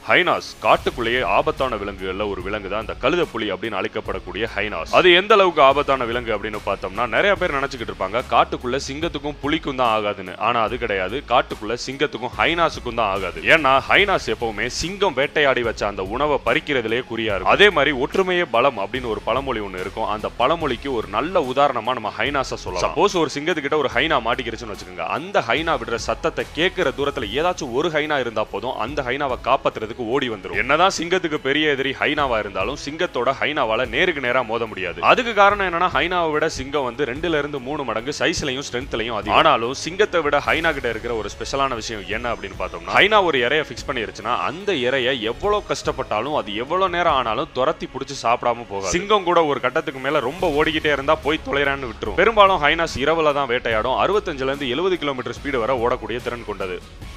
ஹைனாஸ் காட்டுக்குள்ளேயே ஆபத்தான விலங்குகள்ல ஒரு விலங்கு தான் இந்த கழுத புலி அப்படின்னு அழைக்கப்படக்கூடிய ஹைனாஸ் அது எந்த அளவுக்கு ஆபத்தான விலங்கு அப்படின்னு பார்த்தோம்னா நிறைய பேர் நினைச்சுக்கிட்டு இருப்பாங்க காட்டுக்குள்ள சிங்கத்துக்கும் புலிக்கும் தான் ஆகாதுன்னு ஆனா அது கிடையாது காட்டுக்குள்ள சிங்கத்துக்கும் ஹைனாஸுக்கும் தான் ஆகாது ஏன்னா ஹைனாஸ் எப்பவுமே சிங்கம் வேட்டையாடி வச்ச அந்த உணவை பறிக்கிறதுலயே குறியா இருக்கும் அதே மாதிரி ஒற்றுமையே பலம் அப்படின்னு ஒரு பழமொழி ஒன்று இருக்கும் அந்த பழமொழிக்கு ஒரு நல்ல உதாரணமா நம்ம ஹைனாஸை சொல்லலாம் சப்போஸ் ஒரு சிங்கத்துக்கிட்ட ஒரு ஹைனா மாட்டிக்கிருச்சுன்னு வச்சுக்கோங்க அந்த ஹைனா விடுற சத்தத்தை கேட்கிற தூரத்துல ஏதாச்சும் ஒரு ஹைனா இருந்தா போதும் அந்த ஹைனாவை காப்பாத்துறதுக்கு ஓடி வந்துரும் என்னதான் சிங்கத்துக்கு பெரிய எதிரி ஹைனாவா இருந்தாலும் சிங்கத்தோட ஹைனாவால நேருக்கு நேரா மோத முடியாது அதுக்கு காரணம் என்னன்னா ஹைனாவை விட சிங்கம் வந்து ரெண்டுல இருந்து மூணு மடங்கு சைஸ்லயும் ஸ்ட்ரென்த்லயும் அதிகம் ஆனாலும் சிங்கத்தை விட ஹைனா கிட்ட இருக்கிற ஒரு ஸ்பெஷலான விஷயம் என்ன அப்படின்னு பார்த்தோம்னா ஹைனா ஒரு இறைய ஃபிக்ஸ் பண்ணிருச்சுன்னா அந்த இறைய எவ்வளவு கஷ்டப்பட்டாலும் அது எவ்வளவு நேரம் ஆனாலும் துரத்தி பிடிச்சி சாப்பிடாம போகாது சிங்கம் கூட ஒரு கட்டத்துக்கு மேல ரொம்ப ஓடிக்கிட்டே இருந்தா போய் தொலைறான்னு விட்டுரும் பெரும்பாலும் ஹைனாஸ் இரவுல தான் வேட்டையாடும் அறுபத்தஞ்சுல இருந்து எழுபது கிலோமீட்டர் ஸ்பீடு வரை ஓடக்கூடிய திறன் கொண்டது